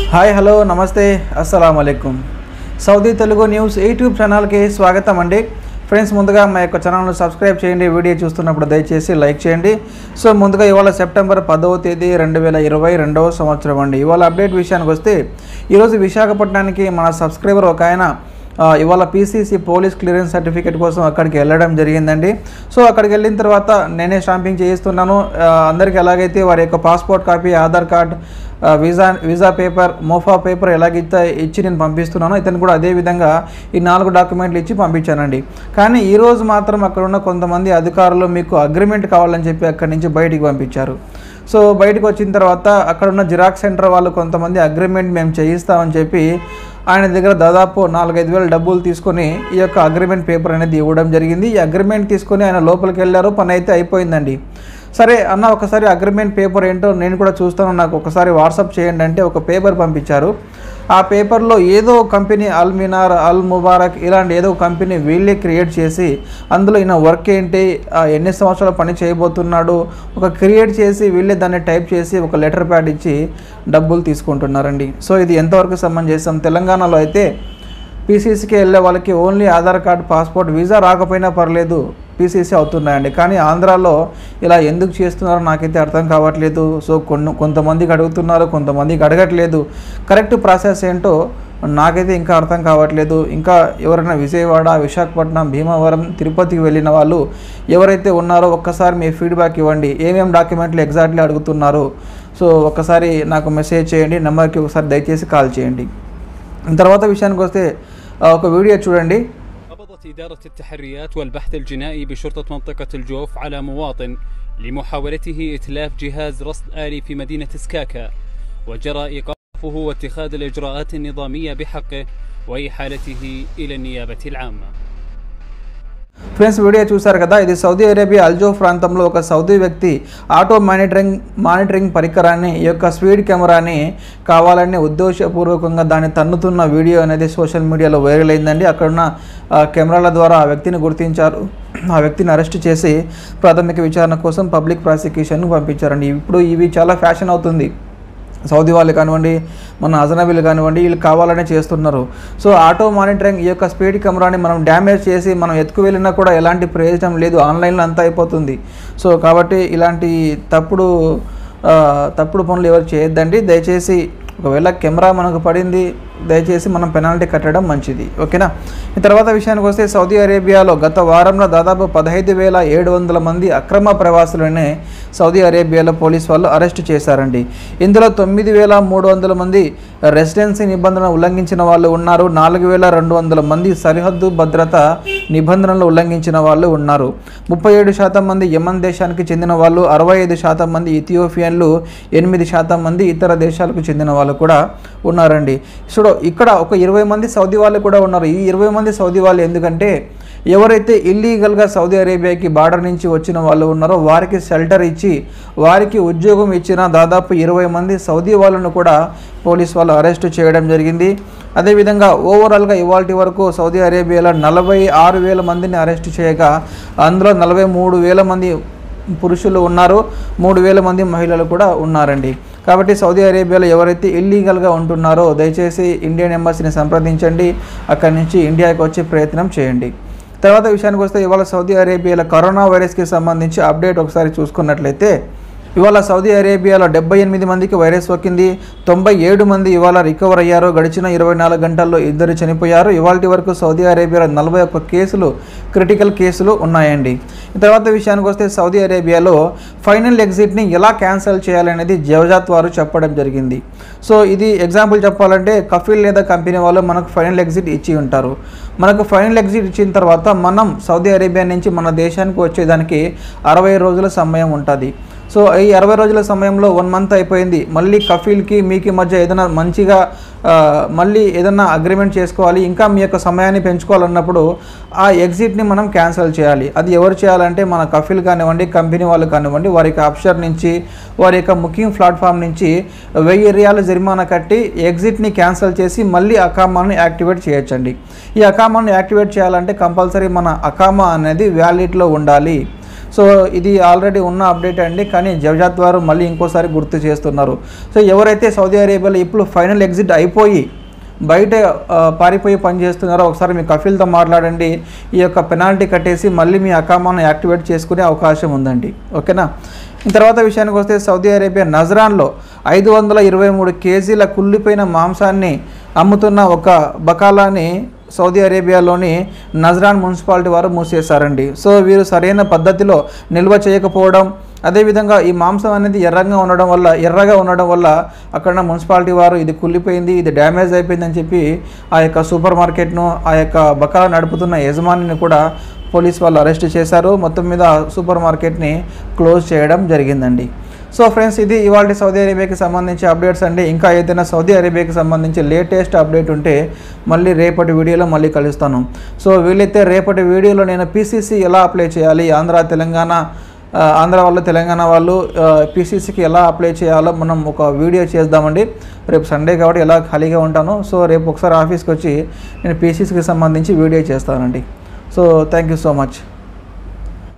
hi hello నమస్తే అస్సలం అయికం సౌదీ తెలుగు న్యూస్ యూట్యూబ్ ఛానల్కి స్వాగతం అండి ఫ్రెండ్స్ ముందుగా మా యొక్క ఛానల్ను సబ్స్క్రైబ్ చేయండి వీడియో చూస్తున్నప్పుడు దయచేసి లైక్ చేయండి సో ముందుగా ఇవాళ సెప్టెంబర్ పదవ తేదీ రెండు వేల ఇరవై రెండవ సంవత్సరం అండి ఇవాళ అప్డేట్ విషయానికి వస్తే ఈరోజు విశాఖపట్నానికి మన సబ్స్క్రైబర్ ఒక ఆయన ఆ, ఇవాళ పీసీసీ పోలీస్ క్లియరెన్స్ సర్టిఫికేట్ కోసం అక్కడికి వెళ్ళడం జరిగిందండి సో అక్కడికి వెళ్ళిన తర్వాత నేనే స్టాంపింగ్ చేయిస్తున్నాను ఆ, అందరికీ ఎలాగైతే వారి యొక్క పాస్పోర్ట్ కాపీ ఆధార్ కార్డ్ ఆ, visa visa paper MOFA paper ఎలాగైతే ఇచ్చి నేను పంపిస్తున్నానో ఇతను కూడా అదే విధంగా ఈ నాలుగు డాక్యుమెంట్లు ఇచ్చి పంపించానండి కానీ ఈరోజు మాత్రం అక్కడ ఉన్న కొంతమంది అధికారులు మీకు అగ్రిమెంట్ కావాలని చెప్పి అక్కడి నుంచి బయటికి పంపించారు సో బయటకు వచ్చిన తర్వాత అక్కడ ఉన్న జిరాక్స్ సెంటర్ వాళ్ళు కొంతమంది అగ్రిమెంట్ మేము చేయిస్తామని చెప్పి ఆయన దగ్గర దాదాపు నాలుగైదు వేల డబ్బులు తీసుకొని ఈ యొక్క అగ్రిమెంట్ పేపర్ అనేది ఇవ్వడం జరిగింది ఈ అగ్రిమెంట్ తీసుకొని ఆయన లోపలికి వెళ్ళారు పని అయితే అయిపోయిందండి సరే అన్న ఒకసారి అగ్రిమెంట్ పేపర్ ఏంటో నేను కూడా చూస్తాను నాకు ఒకసారి వాట్సాప్ చేయండి అంటే ఒక పేపర్ పంపించారు ఆ పేపర్లో ఏదో కంపెనీ అల్ మినార్ అల్ ముబారక్ ఇలాంటి ఏదో కంపెనీ వీళ్ళే క్రియేట్ చేసి అందులో ఈయన వర్క్ ఏంటి ఆ ఎన్ని సంవత్సరాలు పని చేయబోతున్నాడు ఒక క్రియేట్ చేసి వీళ్ళే దాన్ని టైప్ చేసి ఒక లెటర్ ప్యాడ్ ఇచ్చి డబ్బులు తీసుకుంటున్నారండి సో ఇది ఎంతవరకు సమంజసం తెలంగాణలో అయితే పీసీసీకి వెళ్ళే వాళ్ళకి only Aadhaar card passport visa రాకపోయినా పర్లేదు పీసీసీ అవుతున్నాయండి కానీ ఆంధ్రాలో ఇలా ఎందుకు చేస్తున్నారో నాకైతే అర్థం కావట్లేదు సో కొన్ని కొంతమందికి అడుగుతున్నారు కొంతమందికి అడగట్లేదు కరెక్ట్ ప్రాసెస్ ఏంటో నాకైతే ఇంకా అర్థం కావట్లేదు ఇంకా ఎవరైనా విజయవాడ విశాఖపట్నం భీమవరం తిరుపతికి వెళ్ళిన వాళ్ళు ఎవరైతే ఉన్నారో ఒక్కసారి మీ ఫీడ్బ్యాక్ ఇవ్వండి ఏమేమి డాక్యుమెంట్లు ఎగ్జాక్ట్లీ అడుగుతున్నారు సో ఒక్కసారి నాకు మెసేజ్ చేయండి నెంబర్కి ఒకసారి దయచేసి కాల్ చేయండి తర్వాత విషయానికి వస్తే ఆ, ఒక వీడియో చూడండి قبضت إدارة التحريات والبحث الجنائي بشرطة منطقة الجوف على مواطن لمحاولته إتلاف جهاز رصد آلي في مدينة سكاكا وجرى إيقافه واتخاذ الإجراءات النظامية بحقه وإحالته إلى النيابة العامة ఫ్రెండ్స్ వీడియో చూశారు కదా ఇది సౌదీ అరేబియా అల్జో ప్రాంతంలో ఒక సౌదీ వ్యక్తి ఆటో మానిటరింగ్ మానిటరింగ్ పరికరాన్ని ఈ యొక్క స్పీడ్ కెమెరాని కావాలని ఉద్దేశపూర్వకంగా దాన్ని తన్నుతున్న వీడియో అనేది సోషల్ మీడియాలో వైరల్ అయిందండి అక్కడున్న ఆ, కెమెరాల ద్వారా ఆ వ్యక్తిని గుర్తించారు ఆ వ్యక్తిని అరెస్ట్ చేసి ప్రాథమిక విచారణ కోసం పబ్లిక్ ప్రాసిక్యూషన్ను పంపించారండి ఇప్పుడు ఇవి చాలా ఫ్యాషన్ అవుతుంది సౌదీ వాళ్ళు కానివ్వండి మన అజనబీలు కానివ్వండి వీళ్ళు కావాలనే చేస్తున్నారు సో ఆటో మానిటరింగ్ ఈ యొక్క స్పీడ్ కెమెరాని మనం డ్యామేజ్ చేసి మనం ఎత్తుకు వెళ్ళినా కూడా ఎలాంటి ప్రయోజనం లేదు ఆన్లైన్లో అంతా అయిపోతుంది సో కాబట్టి ఇలాంటి తప్పుడు ఆ, తప్పుడు పనులు ఎవరు చేయొద్దండి దయచేసి ఒకవేళ కెమెరా మనకు పడింది దయచేసి మనం పెనాల్టీ కట్టడం మంచిది ఓకేనా ఈ తర్వాత విషయానికి వస్తే సౌదీ అరేబియాలో గత వారంలో దాదాపు పదహైదు వేల ఏడు వందల మంది అక్రమ ప్రవాసులని సౌదీ అరేబియాలో పోలీస్ వాళ్ళు అరెస్ట్ చేశారండి ఇందులో తొమ్మిది వేల మూడు వందల మంది రెసిడెన్సీ నిబంధనలు ఉల్లంఘించిన వాళ్ళు ఉన్నారు నాలుగు వేల రెండు వందల మంది సరిహద్దు భద్రత నిబంధనలు ఉల్లంఘించిన వాళ్ళు ఉన్నారు ముప్పై ఏడు శాతం మంది యమన్ దేశానికి చెందిన వాళ్ళు అరవై ఐదు శాతం మంది ఇథియోపియన్లు ఎనిమిది శాతం మంది ఇతర దేశాలకు చెందిన వాళ్ళు కూడా ఉన్నారండి చూడు ఇక్కడ ఒక ఇరవై మంది సౌదీ వాళ్ళు కూడా ఉన్నారు ఈ ఇరవై మంది సౌదీ వాళ్ళు ఎందుకంటే ఎవరైతే ఇల్లీగల్గా సౌదీ అరేబియాకి బార్డర్ నుంచి వచ్చిన వాళ్ళు ఉన్నారో వారికి షెల్టర్ ఇచ్చి వారికి ఉద్యోగం ఇచ్చిన దాదాపు ఇరవై మంది సౌదీ వాళ్ళను కూడా పోలీస్ వాళ్ళు అరెస్ట్ చేయడం జరిగింది అదేవిధంగా ఓవరాల్గా ఇవాల్టి వరకు సౌదీ అరేబియాలో నలభై ఆరు వేల మందిని అరెస్ట్ చేయగా అందులో నలభై మూడు వేల మంది పురుషులు ఉన్నారు మూడు వేల మంది మహిళలు కూడా ఉన్నారండి కాబట్టి సౌదీ అరేబియాలో ఎవరైతే ఇల్లీగల్గా ఉంటున్నారో దయచేసి ఇండియన్ ఎంబసీని సంప్రదించండి అక్కడి నుంచి ఇండియాకి వచ్చే ప్రయత్నం చేయండి తర్వాత విషయానికి వస్తే ఇవాళ సౌదీ అరేబియాలో కరోనా వైరస్కి సంబంధించి అప్డేట్ ఒకసారి చూసుకున్నట్లయితే ఇవాళ సౌదీ అరేబియాలో డెబ్బై ఎనిమిది మందికి వైరస్ సోకింది తొంభై ఏడు మంది ఇవాళ రికవర్ అయ్యారు గడిచిన ఇరవై నాలుగు గంటల్లో ఇద్దరు చనిపోయారు ఇవాళ వరకు సౌదీ అరేబియాలో నలభై ఒక్క కేసులు క్రిటికల్ కేసులు ఉన్నాయండి ఈ తర్వాత విషయానికి వస్తే సౌదీ అరేబియాలో ఫైనల్ ఎగ్జిట్ని ఎలా క్యాన్సిల్ చేయాలనేది జవజాత్ వారు చెప్పడం జరిగింది సో ఇది ఎగ్జాంపుల్ చెప్పాలంటే కఫీల్ లేదా కంపెనీ వాళ్ళు మనకు ఫైనల్ ఎగ్జిట్ ఇచ్చి ఉంటారు మనకు ఫైనల్ ఎగ్జిట్ ఇచ్చిన తర్వాత మనం సౌదీ అరేబియా నుంచి మన దేశానికి వచ్చేదానికి అరవై రోజుల సమయం ఉంటుంది సో ఈ అరవై రోజుల సమయంలో వన్ మంత్ అయిపోయింది మళ్ళీ కఫీల్కి మీకు మధ్య ఏదైనా మంచిగా ఆ, మళ్ళీ ఏదైనా అగ్రిమెంట్ చేసుకోవాలి ఇంకా మీ యొక్క సమయాన్ని పెంచుకోవాలన్నప్పుడు ఆ ఎగ్జిట్ని మనం క్యాన్సిల్ చేయాలి అది ఎవరు చేయాలంటే మన కఫీల్ కానివ్వండి కంపెనీ వాళ్ళు కానివ్వండి వారి యొక్క అప్షర్ నుంచి వారి యొక్క బుకింగ్ ప్లాట్ఫామ్ నుంచి వెయ్యి రియాలు జరిమానా కట్టి ఎగ్జిట్ని క్యాన్సిల్ చేసి మళ్ళీ అకామాని యాక్టివేట్ చేయొచ్చండి ఈ అకామాని యాక్టివేట్ చేయాలంటే కంపల్సరీ మన అకామా అనేది వ్యాలిడ్లో ఉండాలి సో ఇది ఆల్రెడీ ఉన్న అప్డేట్ అండి కానీ జవజాత్ వారు మళ్ళీ ఇంకోసారి గుర్తు చేస్తున్నారు సో ఎవరైతే సౌదీ అరేబియాలో ఇప్పుడు ఫైనల్ ఎగ్జిట్ అయిపోయి బయట ఆ, పారిపోయి పని చేస్తున్నారో ఒకసారి మీ కఫీల్తో మాట్లాడండి ఈ యొక్క పెనాల్టీ కట్టేసి మళ్ళీ మీ అకామాను యాక్టివేట్ చేసుకునే అవకాశం ఉందండి ఓకేనా ఈ తర్వాత విషయానికి వస్తే సౌదీ అరేబియా నజరాన్లో ఐదు వందల ఇరవై మూడు కేజీల కుళ్ళిపోయిన మాంసాన్ని అమ్ముతున్న ఒక బకాలాని సౌదీ అరేబియాలోని నజరాన్ మున్సిపాలిటీ వారు మూసేశారండి సో వీరు సరైన పద్ధతిలో నిల్వ చేయకపోవడం అదేవిధంగా ఈ మాంసం అనేది ఎర్రగా ఉండడం వల్ల ఎర్రగా ఉండడం వల్ల అక్కడ మున్సిపాలిటీ వారు ఇది కుళ్ళిపోయింది ఇది డ్యామేజ్ అయిపోయిందని చెప్పి ఆ యొక్క సూపర్ మార్కెట్ను ఆ యొక్క బకాలా నడుపుతున్న యజమానిని కూడా పోలీస్ వాళ్ళు అరెస్ట్ చేశారు మొత్తం మీద సూపర్ మార్కెట్ని క్లోజ్ చేయడం జరిగిందండి సో ఫ్రెండ్స్ ఇది ఇవాళ సౌదీ అరేబియాకి సంబంధించి అప్డేట్స్ అండి ఇంకా ఏదైనా సౌదీ అరేబియాకి సంబంధించి లేటెస్ట్ అప్డేట్ ఉంటే మళ్ళీ రేపటి వీడియోలో మళ్ళీ కలుస్తాను సో వీలైతే రేపటి వీడియోలో నేను పీసీసీ ఎలా అప్లై చేయాలి ఆంధ్ర తెలంగాణ ఆ, ఆంధ్ర వాళ్ళు తెలంగాణ వాళ్ళు పీసీసీకి ఎలా అప్లై చేయాలో మనం ఒక వీడియో చేద్దామండి రేపు సండే కాబట్టి ఎలా ఖాళీగా ఉంటాను సో రేపు ఒకసారి ఆఫీస్కి వచ్చి నేను పీసీసీకి సంబంధించి వీడియో చేస్తానండి so thank you so much